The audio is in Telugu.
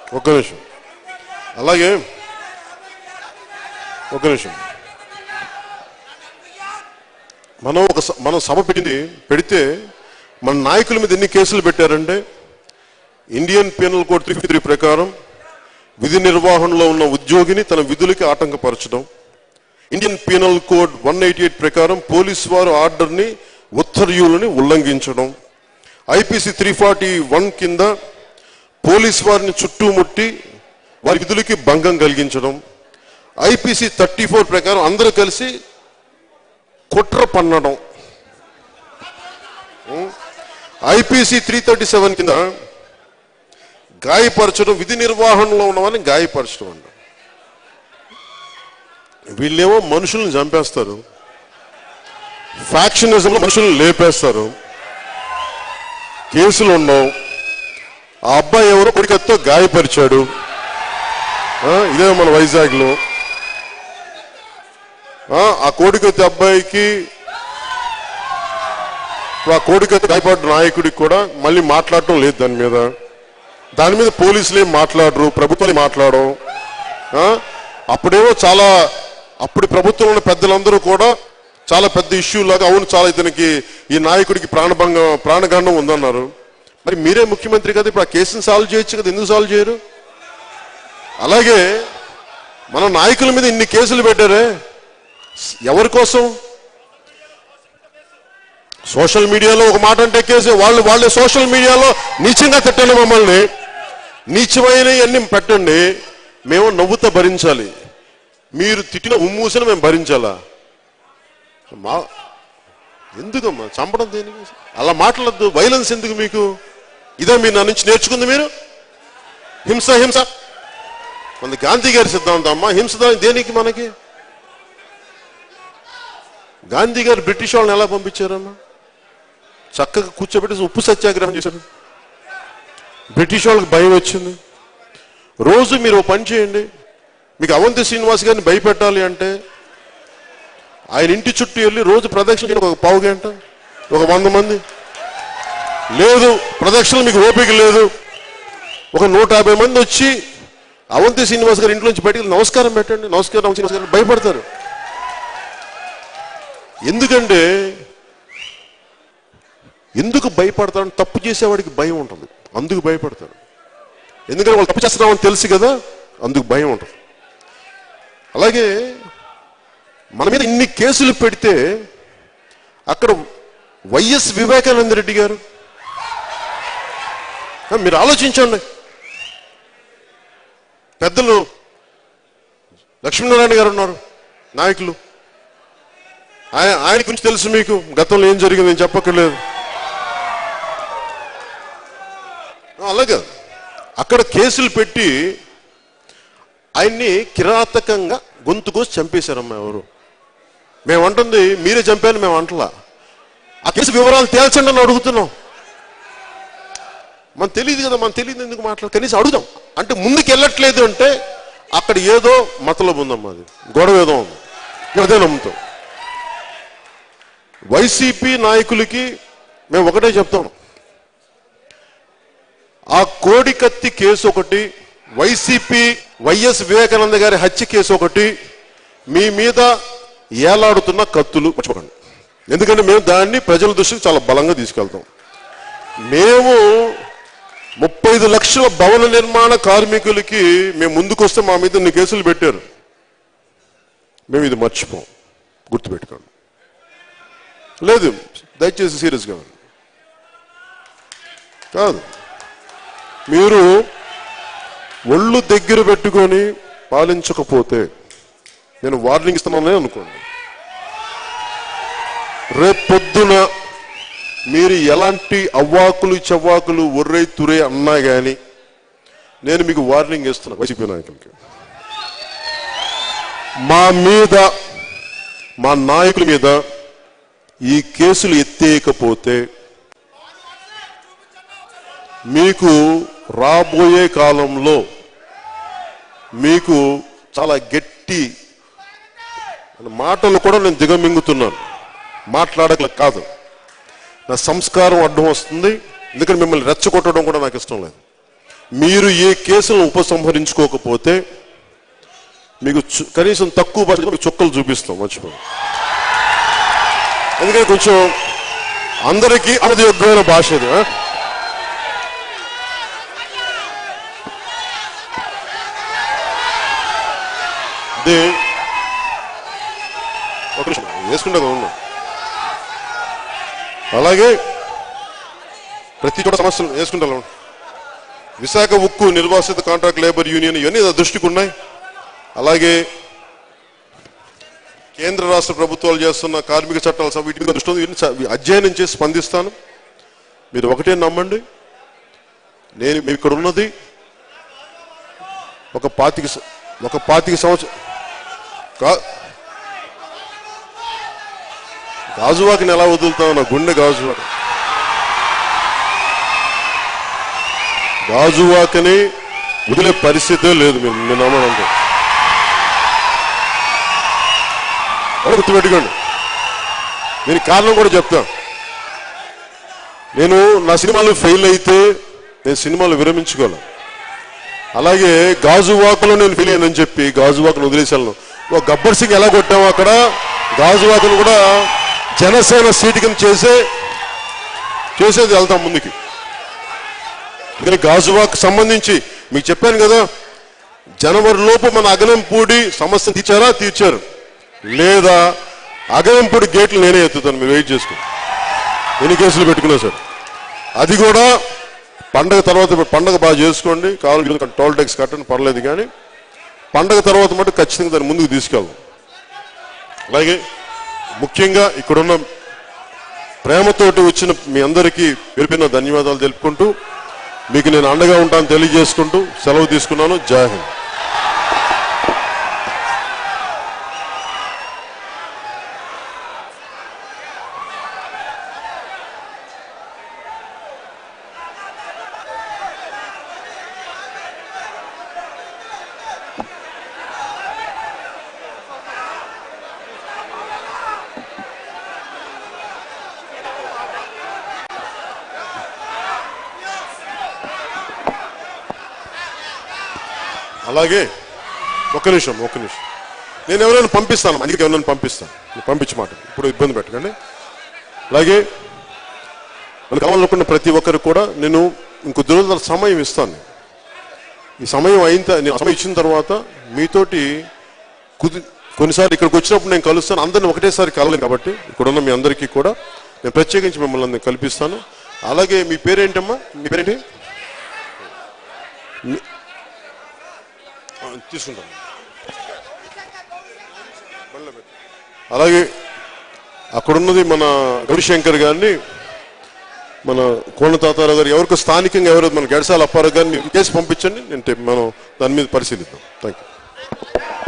ఒక్క నిమిషం అలాగే ఒక్క నిమిషం మనం ఒక స- మనం సభ పెట్టింది పెడితే మన నాయకుల మీద ఎన్ని కేసులు పెట్టారంటే Indian penal code three three ప్రకారం విధి నిర్వహణలో ఉన్న ఉద్యోగిని తన విధులకి ఆటంకపరచడం Indian penal code one eighty eight ప్రకారం పోలీసు వారు ఆర్డర్ని ఉత్తర్వులని ఉల్లంఘించడం ఐపీసీ త్రీ ఫార్టీ వన్ కింద పోలీస్ వారిని చుట్టుముట్టి వారి విధులకి భంగం కలిగించడం ఐపీసీ థర్టీ ఫోర్ ప్రకారం అందరూ కలిసి కుట్ర పన్నడం ఐపీసీ త్రీ థర్టీ సెవెన్ కింద గాయపరచడం విధి నిర్వహణలో ఉన్నవారిని గాయపరచడం అంట వీళ్ళేమో మనుషుల్ని చంపేస్తారు ఫ్యాక్షనిజంలో మనుషుల్ని లేపేస్తారు కేసులు ఉండవు ఆ అబ్బాయి ఎవరో కొడికత్తో గాయపరిచాడు ఆ, ఇదే మన వైజాగ్లో ఆ, ఆ కోడికత్తి అబ్బాయికి ఇప్పుడు ఆ కోడికత్తి గాయపడ్డ నాయకుడికి కూడా మళ్ళీ మాట్లాడటం లేదు దాని మీద దాని మీద పోలీసులు ఏం మాట్లాడరు ప్రభుత్వాలు మాట్లాడడం ఆ, అప్పుడేమో చాలా అప్పుడు ప్రభుత్వంలో ఉన్న పెద్దలందరూ కూడా చాలా పెద్ద ఇష్యూ లాగా అవును చాలా ఇతనికి ఈ నాయకుడికి ప్రాణభంగం ప్రాణగండం ఉందన్నారు మరి మీరే ముఖ్యమంత్రి కదా ఇప్పుడు ఆ కేసుని సాల్వ్ చేయొచ్చు కదా ఎందుకు సాల్వ్ చేయరు అలాగే మన నాయకుల మీద ఇన్ని కేసులు పెట్టారే ఎవరి కోసం సోషల్ మీడియాలో ఒక మాట అంటే కేసు వాళ్ళు వాళ్ళే సోషల్ మీడియాలో నీచంగా తిట్టండి మమ్మల్ని నీచమైన అన్ని పెట్టండి మేము నవ్వుతా భరించాలి మీరు తిట్టిన ఉమ్మూసిన మేము భరించాలా మా ఎందుకమ్మా చంపడం దేనికి అలా మాట్లాడద్దు వైలెన్స్ ఎందుకు మీకు ఇదే మీరు నా నుంచి నేర్చుకుంది మీరు హింస హింస మన గాంధీ గారి సిద్ధాంతం అమ్మా హింస దా- దేనికి మనకి గాంధీ గారు బ్రిటిష్ వాళ్ళని ఎలా పంపించారమ్మా చక్కగా కూర్చోబెట్టి ఉప్పు సత్యాగ్రహం చేశారు బ్రిటిష్ వాళ్ళకి భయం వచ్చింది రోజు మీరు ఓ పని చేయండి మీకు అవంతి శ్రీనివాస్ గారిని భయపెట్టాలి అంటే ఆయన ఇంటి చుట్టూ వెళ్ళి రోజు ప్రదక్షిణ చేయండి ఒక పావు గంట ఒక వంద మంది లేదు ప్రదక్షిణలు మీకు ఓపిక లేదు ఒక నూట యాభై మంది వచ్చి అవంతి శ్రీనివాస్ గారి ఇంట్లో నుంచి బయటికి వెళ్ళి నమస్కారం పెట్టండి నమస్కారం అవంతి శ్రీనివాస్ గారు భయపడతారు ఎందుకంటే ఎందుకు భయపడతారు తప్పు చేసేవాడికి భయం ఉంటుంది అందుకు భయపడతారు ఎందుకంటే వాళ్ళు తప్పు చేస్తున్నామని తెలుసు కదా అందుకు భయం ఉంటుంది అలాగే మన మీద ఇన్ని కేసులు పెడితే అక్కడ వైఎస్ వివేకానంద రెడ్డి గారు ఆ, మీరు ఆలోచించండి పెద్దలు లక్ష్మీనారాయణ గారు ఉన్నారు నాయకులు ఆయన ఆయన గురించి తెలుసు మీకు గతంలో ఏం జరిగింది నేను చెప్పక్కర్లేదు ఆ, అలాగే అక్కడ కేసులు పెట్టి ఆయన్ని కిరాతకంగా గొంతు కోసి చంపేశారమ్మా ఎవరు మేము అంటుంది మీరే చంపాను మేము అంటలా ఆ కేసు వివరాలు తేల్చండి అని అడుగుతున్నాం మనం తెలియదు కదా మనం తెలియదు ఎందుకు మాట్లాడు కనీసం అడుగుదాం అంటే ముందుకు వెళ్ళట్లేదు అంటే అక్కడ ఏదో మతలబు ఉందమ్మా అది గొడవ ఏదో ఉంది మేము అదే నమ్ముతాం వైసీపీ నాయకులకి మేము ఒకటే చెప్తాం ఆ కోడి కత్తి కేసు ఒకటి వైసీపీ వైఎస్ వివేకానంద గారి హత్య కేసు ఒకటి మీ మీద ఏలాడుతున్న కత్తులు మర్చిపోకండి ఎందుకంటే మేము దాన్ని ప్రజల దృష్టికి చాలా బలంగా తీసుకెళ్తాం మేము ముప్పై ఐదు లక్షల భవన నిర్మాణ కార్మికులకి మేము ముందుకొస్తే మా మీద ఇన్ని కేసులు పెట్టారు మేము ఇది మర్చిపోం గుర్తుపెట్టుకోండి లేదు దయచేసి సీరియస్గా ఉండండి. కాదు మీరు ఒళ్ళు దగ్గర పెట్టుకొని పాలించకపోతే నేను వార్నింగ్ ఇస్తున్నానని అనుకోండి రేపొద్దున మీరు ఎలాంటి అవ్వాకులు చవ్వాకులు ఒర్రై తురే అన్నా గాని నేను మీకు వార్నింగ్ ఇస్తున్నా వైసీపీ నాయకులకి మా మీద మా నాయకుల మీద ఈ కేసులు ఎత్తేయకపోతే మీకు రాబోయే కాలంలో మీకు చాలా గట్టి మాటలు కూడా నేను దిగమింగుతున్నాను మాట్లాడగల కాదు నా సంస్కారం అడ్డం వస్తుంది ఎందుకంటే మిమ్మల్ని రెచ్చగొట్టడం కూడా నాకు ఇష్టం లేదు మీరు ఏ కేసులను ఉపసంహరించుకోకపోతే మీకు చు- కనీసం తక్కువ భాషలో మీకు చుక్కలు చూపిస్తాం మర్చిపో ఎందుకంటే కొంచెం అందరికీ అది యోగ్యమైన భాష ఇది ఆ? ఇది ఒక నిమిషం వేసుకుంటా ఉన్నా అలాగే ప్రతి చోట సమస్యలు వేసుకుంటా విశాఖ ఉక్కు నిర్వాసిత కాంట్రాక్ట్ లేబర్ యూనియన్ ఇవన్నీ నా దృష్టికి ఉన్నాయి అలాగే కేంద్ర రాష్ట్ర ప్రభుత్వాలు చేస్తున్న కార్మిక చట్టాల సభ వీటి మీద దృష్టి ఉంది. ఇవన్నీ చ- అధ్యయనం చేసి స్పందిస్తాను మీరు ఒకటే నమ్మండి నేను మేము ఇక్కడ ఉన్నది ఒక పాతిక స- ఒక పాతిక సంవత్సరం గా- గాజువాకిని ఎలా వదులుతావు నా గుండె గాజువాక గాజువాకని వదిలే పరిస్థితే లేదు మీరు నేను నమ్మనంటే ఒకటి గుర్తుపెట్టుకోండి నేను కారణం కూడా చెప్తాను నేను నా సినిమాలు ఫెయిల్ అయితే నేను సినిమాలు విరమించుకోవాలి అలాగే గాజువాకలో నేను ఫెయిల్ అయ్యానని చెప్పి గాజువాకను వదిలేశాను ఓ గబ్బర్ సింగ్ ఎలా కొట్టామో అక్కడ గాజువాకను కూడా జనసేన సీటు కింద చేసే చేసేది వెళ్తాం ముందుకి ఇక్కడ గాజువాక్ సంబంధించి మీకు చెప్పాను కదా జనవరి లోపు మన అగనంపూడి సమస్య తీర్చారా తీర్చారు లేదా అగనంపూడి గేట్లు నేనే ఎత్తుతాను మీరు వెయిట్ చేసుకోండి ఎన్ని కేసులు పెట్టుకున్నా సార్ అది కూడా పండగ తర్వాత పండగ బాగా చేసుకోండి కావాలి టోల్ ట్యాక్స్ కట్టండి పర్లేదు కానీ పండగ తర్వాత మటు ఖచ్చితంగా దాన్ని ముందుకు తీసుకెళ్దాం అలాగే ముఖ్యంగా ఇక్కడున్న ప్రేమతోటి వచ్చిన మీ అందరికీ పేరుపైన ధన్యవాదాలు తెలుపుకుంటూ మీకు నేను అండగా ఉంటాను తెలియజేసుకుంటూ సెలవు తీసుకున్నాను జై హింద్ అలాగే ఒక్క నిమిషం ఒక్క నిమిషం నేను ఎవరైనా పంపిస్తాను అందుకే ఎవరైనా పంపిస్తాను నేను పంపించమాట ఇప్పుడు ఇబ్బంది పెట్టకండి అలాగే మనకు కావాలనుకున్న ప్రతి ఒక్కరు కూడా నేను ఇంకొద్ది రోజుల సమయం ఇస్తాను ఈ సమయం అయిన త- నేను సమయం ఇచ్చిన తర్వాత మీతోటి కుది కొన్నిసార్లు ఇక్కడికి వచ్చినప్పుడు నేను కలుస్తాను అందరిని ఒకటేసారి కలవలేను కాబట్టి ఇక్కడున్న మీ అందరికీ కూడా నేను ప్రత్యేకించి మిమ్మల్ని అందరినీ కల్పిస్తాను అలాగే మీ పేరేంటమ్మా మీ పేరేంటి మీ- ఆ, తీసుకుంటాను బండ్లో పెట్టు. అలాగే అక్కడున్నది మన రవిశంకర్ గారిని మన కోన తాతారావు గారు ఎవరికి స్థానికంగా ఎవరు మన గడసాల అప్పారావు గారిని కేసు పంపించండి నేను టె- మనం దాని మీద పరిశీలిద్దాం థ్యాంక్ యూ